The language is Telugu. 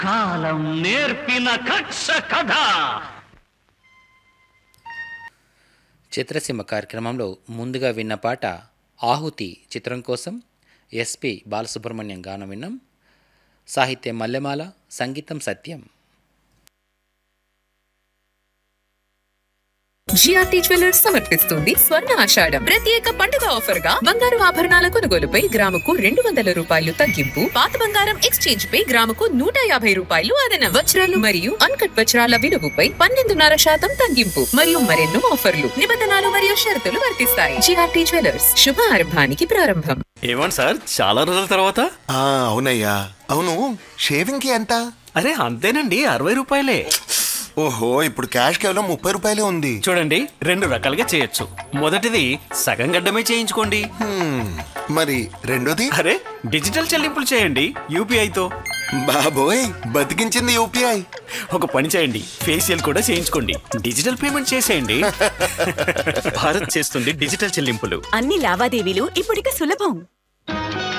కాలం నేర్పిన కక్ష కథ చిత్రసీమ కార్యక్రమంలో ముందుగా విన్న పాట ఆహుతి చిత్రం కోసం ఎస్పి బాలసుబ్రహ్మణ్యం గానం విన్నాం సాహిత్యం మల్లెమాల సంగీతం సత్యం జిఆర్టీ జ్యువెలర్స్ సమర్పిస్తుంది స్వర్ణ ఆషాఢం ప్రత్యేక పండుగ ఆఫర్ గా బంగారు ఆభరణాల కొనుగోలుపై గ్రాముకు రెండు వందల రూపాయలు తగ్గింపు పాత బంగారం ఎక్స్చేంజ్ పై గ్రాముకు నూట యాభై రూపాయలు అదనం వజ్రాలు మరియు అన్కట్ వజ్రాల విలువపై పన్నెండున్నర శాతం తగ్గింపు మరియు మరెన్నో ఆఫర్లు నిబంధనలు మరియు షరతులు వర్తిస్తాయి జిఆర్టీ జ్యువెలర్స్ శుభ ఆరంభానికి ప్రారంభం ఏమండి సార్ చాలా రోజుల తర్వాత ఆ అవునయ్యా అవును షేవింగ్ కి ఎంత అరే అంతేనండి అరవై రూపాయలే ఓహో ఇప్పుడు క్యాష్ కేవలం ముప్పై రూపాయలే ఉంది చూడండి రెండు రకాలుగా చేయొచ్చు మొదటిది సగం గడ్డమే చేయించుకోండి హ్మ్, మరి రెండోది అరే డిజిటల్ చెల్లింపులు చేయండి యూపీఐతో బాబోయ్ బతికించింది యూపీఐ ఒక పని చేయండి ఫేషియల్ కూడా చేయించుకోండి డిజిటల్ పేమెంట్ చేసేయండి భారత్ చేస్తుంది డిజిటల్ చెల్లింపులు అన్ని లావాదేవీలు ఇప్పుడిక సులభం